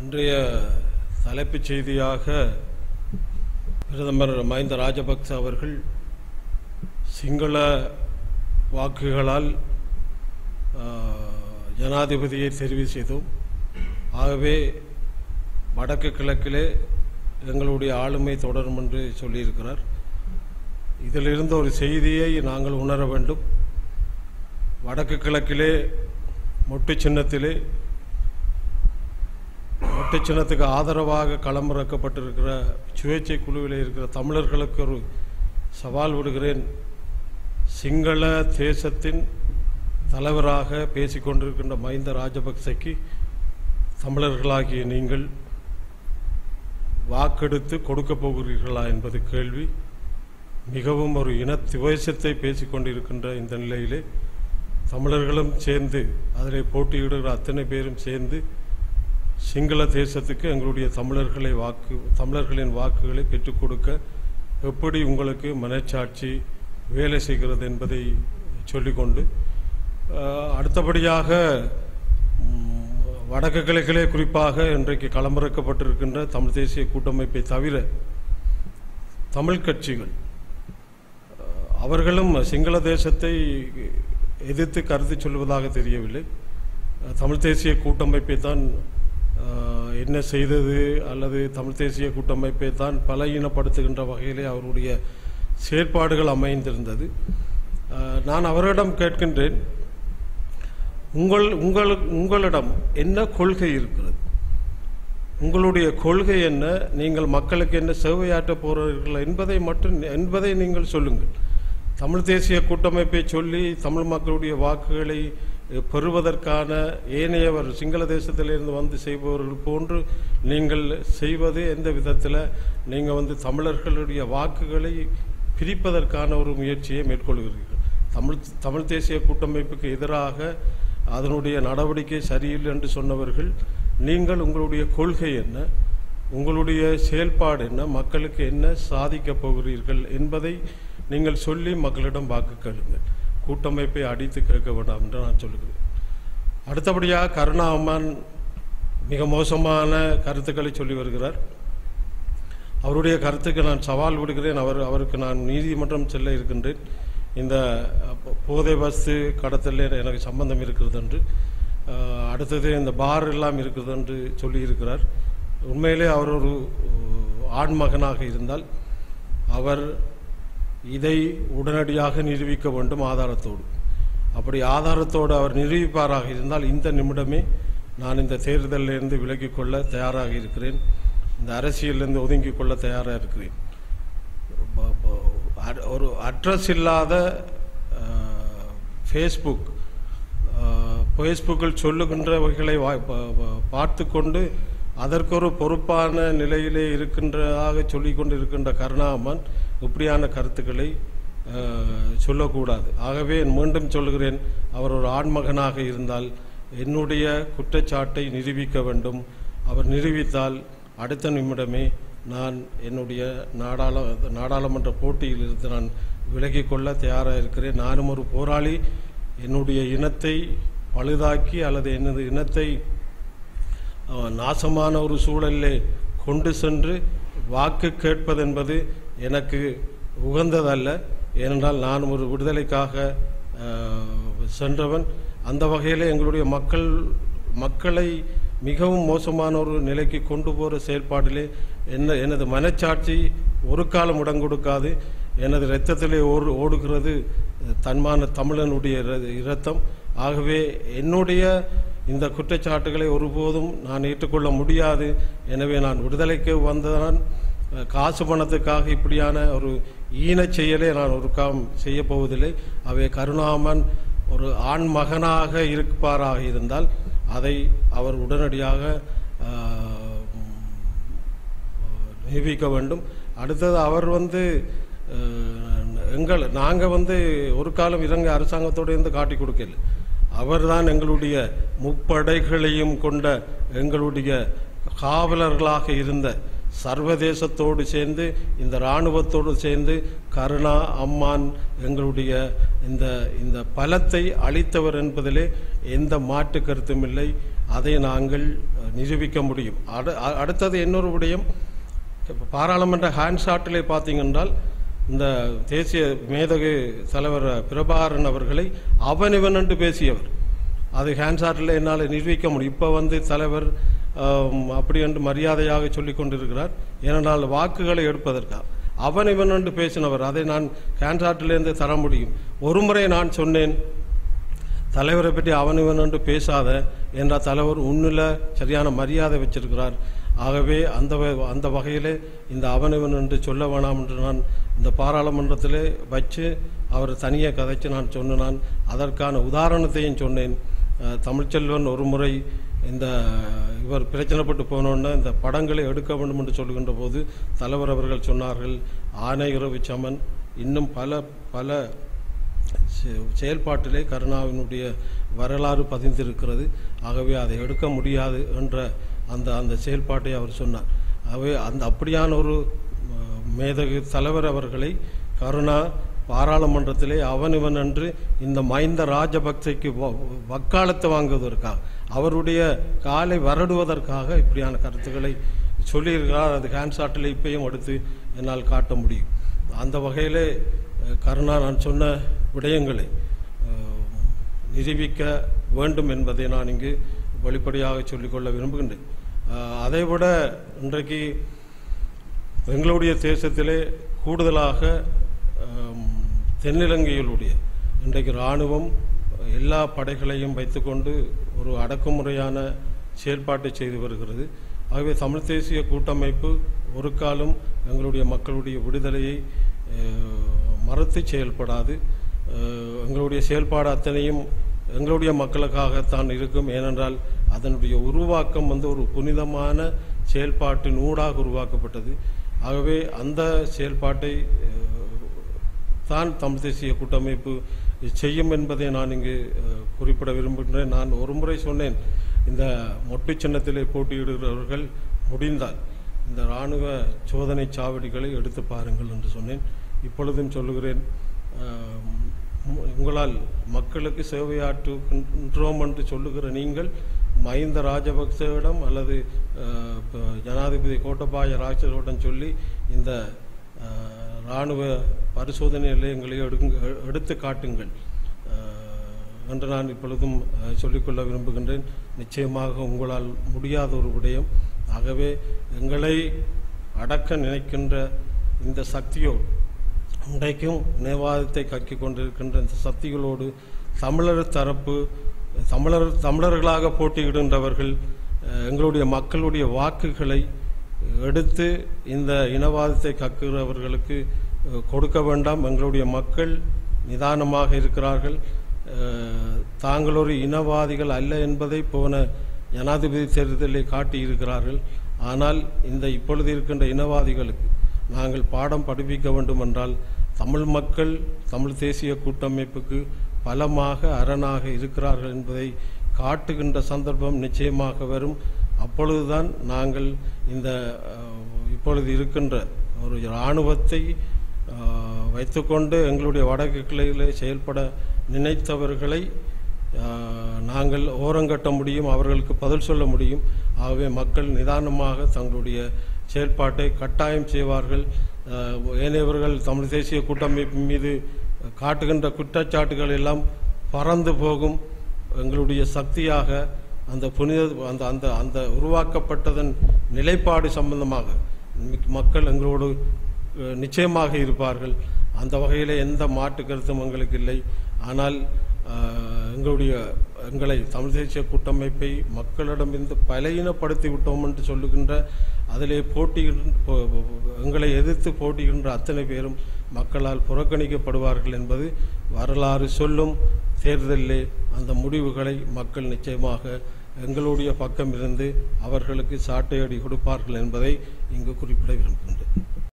இன்றைய தலைப்புச் செய்தியாக பிரதமர் மஹிந்த ராஜபக்ச அவர்கள் சிங்கள வாக்குகளால் ஆ, ஜனாதிபதியை தெரிவு செய்தோம் ஆகவே வடக்கு கிழக்கிலே எங்களுடைய ஆளுமை தொடரும் என்று சொல்லியிருக்கிறார் இதிலிருந்து ஒரு செய்தியை நாங்கள் உணர வேண்டும் வடக்கு கிழக்கிலே மொட்டு சின்னத்திலே மொட்டு சின்னத்துக்கு ஆதரவாக களமிறக்கப்பட்டிருக்கிற சுயேட்சை குழுவில் இருக்கிற தமிழர்களுக்கு ஒரு சவால் விடுகிறேன் சிங்கள தேசத்தின் தலைவராக பேசிக்கொண்டிருக்கின்ற மஹிந்த ராஜபக்சைக்கு தமிழர்களாகிய நீங்கள் வாக்கெடுத்து கொடுக்க போகிறீர்களா என்பது கேள்வி மிகவும் ஒரு இன துவேஷத்தை பேசிக்கொண்டிருக்கின்ற இந்த நிலையிலே தமிழர்களும் சேர்ந்து அதில் போட்டியிடுகிற அத்தனை பேரும் சேர்ந்து சிங்கள தேசத்துக்கு எங்களுடைய தமிழர்களை வாக்கு தமிழர்களின் வாக்குகளை பெற்றுக் கொடுக்க எப்படி உங்களுக்கு மனச்சாட்சி வேலை செய்கிறது என்பதை சொல்லிக்கொண்டு அஹ், அடுத்தபடியாக ம், வடக்கு கிழக்கிலே குறிப்பாக இன்றைக்கு களமிறக்கப்பட்டிருக்கின்ற தமிழ் தேசிய கூட்டமைப்பை தவிர தமிழ் கட்சிகள் அஹ், அவர்களும் சிங்கள தேசத்தை எதிர்த்து கருத்து சொல்வதாக தெரியவில்லை அஹ், தமிழ் தேசிய கூட்டமைப்பை தான் அஹ், என்ன செய்தது அல்லது தமிழ் தேசிய கூட்டமைப்பை தான் பலகீனப்படுத்துகின்ற வகையிலே அவருடைய செயற்பாடுகள் அமைந்திருந்தது அஹ், நான் அவரிடம் கேட்கின்றேன் உங்கள் உங்கள் உங்களிடம் என்ன கொள்கை இருக்கிறது உங்களுடைய கொள்கை என்ன நீங்கள் மக்களுக்கு என்ன சேவையாற்ற போகிறீர்கள் என்பதை மட்டும் என்பதை நீங்கள் சொல்லுங்கள் தமிழ் தேசிய கூட்டமைப்பை சொல்லி தமிழ் மக்களுடைய வாக்குகளை அஹ், பெறுவதற்கான ஏனையவர் சிங்கள தேசத்திலிருந்து வந்து செய்பவர்கள் போன்று நீங்கள் செய்வது எந்த விதத்தில் நீங்கள் வந்து தமிழர்களுடைய வாக்குகளை பிரிப்பதற்கான ஒரு முயற்சியை மேற்கொள்கிறீர்கள் தமிழ் தமிழ் தேசிய கூட்டமைப்புக்கு எதிராக அதனுடைய நடவடிக்கை சரியில்லை என்று சொன்னவர்கள் நீங்கள் உங்களுடைய கொள்கை என்ன உங்களுடைய செயல்பாடு என்ன மக்களுக்கு என்ன சாதிக்கப் போகிறீர்கள் என்பதை நீங்கள் சொல்லி மக்களிடம் வாக்கு கேளுங்கள் கூட்டமைப்பை அடித்து கேட்க வேண்டாம் என்று நான் சொல்லுகிறேன் அடுத்தபடியாக கருணா அம்மான் மிக மோசமான கருத்துக்களை சொல்லி வருகிறார் அவருடைய கருத்துக்கு நான் சவால் விடுகிறேன் அவர் அவருக்கு நான் நீதிமன்றம் செல்ல இருக்கின்றேன் இந்த அஹ், போதை வஸ்து கடத்தலில் எனக்கு சம்பந்தம் இருக்கிறது என்று அஹ், அடுத்தது இந்த பார் எல்லாம் இருக்கிறது என்று சொல்லியிருக்கிறார் உண்மையிலே அவர் ஒரு அஹ், ஆண்மகனாக இருந்தால் அவர் இதை உடனடியாக நிரூபிக்க வேண்டும் ஆதாரத்தோடு அப்படி ஆதாரத்தோடு அவர் நிரூபிப்பாராக இருந்தால் இந்த நிமிடமே நான் இந்த தேர்தலிலிருந்து விலகிக் கொள்ள தயாராக இருக்கிறேன் இந்த அரசியலிருந்து ஒதுங்கிக் கொள்ள தயாராக இருக்கிறேன் ப- ப- அட்- ஒரு அட்ரஸ் இல்லாத ஃபேஸ்புக் ஃபேஸ்புக்கில் சொல்லுகின்றவைகளை வா- ப- ப- பார்த்து கொண்டு அதற்கு ஒரு பொறுப்பான நிலையிலே இருக்கின்றதாக சொல்லிக் கொண்டு இருக்கின்ற கருணாமன் இப்படியான கருத்துக்களை அஹ், சொல்லக்கூடாது ஆகவே மீண்டும் சொல்கிறேன் அவர் ஒரு ஆண்மகனாக இருந்தால் என்னுடைய குற்றச்சாட்டை நிரூபிக்க வேண்டும் அவர் நிரூபித்தால் அடுத்த நிமிடமே நான் என்னுடைய நாடாள நாடாளுமன்ற போட்டியில் இருந்து நான் விலகிக் கொள்ள தயாராக இருக்கிறேன் நானும் ஒரு போராளி என்னுடைய இனத்தை பழுதாக்கி அல்லது எனது இனத்தை அஹ், நாசமான ஒரு சூழலிலே கொண்டு சென்று வாக்கு கேட்பதென்பது எனக்கு உகந்ததல்ல ஏனென்றால் நான் ஒரு விடுதலைக்காக அஹ், சென்றவன் அந்த வகையில் எங்களுடைய மக்கள் மக்களை மிகவும் மோசமான ஒரு நிலைக்கு கொண்டு போகிற செயல்பாட்டிலே என்ன எனது மனச்சாட்சி ஒரு காலம் இடம் கொடுக்காது எனது இரத்தத்திலே ஓடு ஓடுகிறது தன்மான தமிழனுடைய இர- இரத்தம் ஆகவே என்னுடைய இந்த குற்றச்சாட்டுகளை ஒருபோதும் நான் ஏற்றுக்கொள்ள முடியாது எனவே நான் விடுதலைக்கு வந்ததான் அஹ், காசு பணத்துக்காக இப்படியான ஒரு ஈனச் செயலை நான் ஒரு காம் செய்ய போவதில்லை அவை கருணாமன் ஒரு ஆண் மகனாக இருப்பாராக இருந்தால் அதை அவர் உடனடியாக அஹ், நிரூபிக்க வேண்டும் அடுத்தது அவர் வந்து அஹ், எங்கள் நாங்கள் வந்து ஒரு காலம் இலங்கை அரசாங்கத்தோடு இருந்து காட்டி கொடுக்கல அவர்தான் எங்களுடைய முப்படைகளையும் கொண்ட எங்களுடைய காவலர்களாக இருந்த சர்வதேசத்தோடு சேர்ந்து இந்த இராணுவத்தோடு சேர்ந்து கருணா அம்மான் எங்களுடைய இந்த இந்த பலத்தை அளித்தவர் என்பதிலே எந்த மாற்று கருத்தும் இல்லை அதை நாங்கள் அஹ், நிரூபிக்க முடியும் அடு அ- அடுத்தது இன்னொரு விடயம் இப்ப பாராளுமன்ற ஹேண்ட்ஷாட்டிலே பார்த்தீங்கன்றால் இந்த தேசிய மேதகு தலைவர் பிரபாகரன் அவர்களை அவன் இவன் என்று பேசியவர் அது ஹேண்ட்ஷாட்டில் என்னால் நிரூபிக்க முடியும் இப்போ வந்து தலைவர் ஆம், அப்படி என்று மரியாதையாக சொல்லிக் கொண்டிருக்கிறார் ஏனென்றால் வாக்குகளை எடுப்பதற்காக அவன் இவன் என்று பேசினவர் அதை நான் ஹேண்ட்ஷாட்டிலிருந்து தர முடியும் ஒருமுறை நான் சொன்னேன் தலைவரை பற்றி அவன் இவன் என்று பேசாத என்ற தலைவர் உன்னில் சரியான மரியாதை வச்சிருக்கிறார் ஆகவே அந்த வ- அந்த வகையிலே இந்த அவன் இவன் என்று சொல்ல வேணாம் என்று நான் இந்த பாராளுமன்றத்திலே வச்சு அவர் தனியே கதைச்சு நான் சொன்னான் அதற்கான உதாரணத்தையும் சொன்னேன் அஹ், தமிழ்ச்செல்வன் ஒரு முறை இந்த இவர் பிரச்சனைப்பட்டு போனோன்னே இந்த படங்களை எடுக்க வேண்டும் என்று சொல்லுகின்ற போது தலைவர் அவர்கள் சொன்னார்கள் ஆனை இரவு சமன் இன்னும் பல பல செ- செயல்பாட்டிலே கருணாவினுடைய வரலாறு பதிந்திருக்கிறது ஆகவே அதை எடுக்க முடியாது என்ற அந்த அந்த செயல்பாட்டை அவர் சொன்னார் ஆகவே அந்த அப்படியான ஒரு அஹ், மேதகு தலைவர் அவர்களை கருணா பாராளுமன்றத்திலே அவன் இவன் என்று இந்த மைந்த ராஜபக்சைக்கு வ- வக்காலத்து வாங்குவதற்காக அவருடைய காலை வரடுவதற்காக இப்படியான கருத்துக்களை சொல்லியிருக்கிறார் அது ஹேண்ட்ஷாட்டில் இப்பயும் எடுத்து என்னால் காட்ட முடியும் அந்த வகையிலே அஹ், கருணா நான் சொன்ன விடயங்களை அஹ், நிரூபிக்க வேண்டும் என்பதை நான் இங்கு வெளிப்படையாக சொல்லிக்கொள்ள விரும்புகின்றேன் அஹ், அதைவிட இன்றைக்கு எங்களுடைய தேசத்திலே கூடுதலாக அம், தென்னிலங்கையிலுடைய இன்றைக்கு இராணுவம் எல்லா படைகளையும் வைத்துக்கொண்டு ஒரு அடக்குமுறையான செயல்பாட்டை செய்து வருகிறது ஆகவே தமிழ் தேசிய கூட்டமைப்பு ஒரு காலம் எங்களுடைய மக்களுடைய விடுதலையை அஹ், மறுத்து செயல்படாது அஹ், எங்களுடைய செயல்பாடு அத்தனையும் எங்களுடைய மக்களுக்காகத்தான் இருக்கும் ஏனென்றால் அதனுடைய உருவாக்கம் வந்து ஒரு புனிதமான செயல்பாட்டின் ஊடாக உருவாக்கப்பட்டது ஆகவே அந்த செயல்பாட்டை அஹ், தான் தமிழ் தேசிய கூட்டமைப்பு செய்யும் என்பதை நான் இங்கு அஹ், குறிப்பிட விரும்புகின்றேன் நான் ஒருமுறை சொன்னேன் இந்த மொட்டு சின்னத்திலே போட்டியிடுகிறவர்கள் முடிந்தால் இந்த இராணுவ சோதனை சாவடிகளை எடுத்து பாருங்கள் என்று சொன்னேன் இப்பொழுதும் சொல்லுகிறேன் அஹ், உ- உங்களால் மக்களுக்கு சேவையாற்றுகின்றோம் என்று சொல்லுகிற நீங்கள் மஹிந்த ராஜபக்சவிடம் அல்லது அஹ், ப- ஜனாதிபதி கோட்டபாய ராஜபக்சவிடம் சொல்லி இந்த அஹ், இராணுவ பரிசோதனை நிலையங்களை எடுங்க எடுத்து காட்டுங்கள் அஹ், என்று நான் இப்பொழுதும் அஹ், சொல்லிக்கொள்ள விரும்புகின்றேன் நிச்சயமாக உங்களால் முடியாத ஒரு விடயம் ஆகவே எங்களை அடக்க நினைக்கின்ற இந்த சக்தியோடு இன்றைக்கும் இனவாதத்தை கக்கிக் கொண்டிருக்கின்ற இந்த சக்திகளோடு தமிழர் தரப்பு தமிழர் தமிழர்களாக போட்டியிடுகின்றவர்கள் அஹ், எங்களுடைய மக்களுடைய வாக்குகளை எடுத்து இந்த இனவாதத்தை கக்குகிறவர்களுக்கு அஹ், கொடுக்க வேண்டாம் எங்களுடைய மக்கள் நிதானமாக இருக்கிறார்கள் அஹ், தாங்கள் ஒரு இனவாதிகள் அல்ல என்பதை போன ஜனாதிபதி தேர்தலில் காட்டியிருக்கிறார்கள் ஆனால் இந்த இப்பொழுது இருக்கின்ற இனவாதிகளுக்கு நாங்கள் பாடம் படிப்பிக்க வேண்டும் என்றால் தமிழ் மக்கள் தமிழ் தேசிய கூட்டமைப்புக்கு பலமாக அரணாக இருக்கிறார்கள் என்பதை காட்டுகின்ற சந்தர்ப்பம் நிச்சயமாக வரும் அப்பொழுதுதான் நாங்கள் இந்த அஹ், இப்பொழுது இருக்கின்ற ஒரு இராணுவத்தை அஹ், வைத்துக்கொண்டு எங்களுடைய வடக்கு கிளையிலே செயல்பட நினைத்தவர்களை அஹ், நாங்கள் ஓரங்கட்ட முடியும் அவர்களுக்கு பதில் சொல்ல முடியும் ஆகவே மக்கள் நிதானமாக தங்களுடைய செயல்பாட்டை கட்டாயம் செய்வார்கள் அஹ், ஏனையவர்கள் தமிழ் தேசிய கூட்டமைப்பு மீது காட்டுகின்ற குற்றச்சாட்டுகள் எல்லாம் பறந்து போகும் எங்களுடைய சக்தியாக அந்த புனித அந்த அந்த அந்த உருவாக்கப்பட்டதன் நிலைப்பாடு சம்பந்தமாக மிக்- மக்கள் எங்களோடு அஹ், நிச்சயமாக இருப்பார்கள் அந்த வகையில் எந்த மாற்று கருத்தும் எங்களுக்கு இல்லை ஆனால் அஹ், எங்களுடைய எங்களை தமிழ் தேசிய கூட்டமைப்பை மக்களிடமிருந்து பலையினப்படுத்தி விட்டோம் என்று சொல்லுகின்ற அதிலே போட்டியிடும் போ- எங்களை எதிர்த்து போட்டியிடுகின்ற அத்தனை பேரும் மக்களால் புறக்கணிக்கப்படுவார்கள் என்பது வரலாறு சொல்லும் தேர்தலிலே அந்த முடிவுகளை மக்கள் நிச்சயமாக எங்களுடைய பக்கம் இருந்து அவர்களுக்கு சாட்டையடி கொடுப்பார்கள் என்பதை இங்கு குறிப்பிட விரும்புகின்றேன்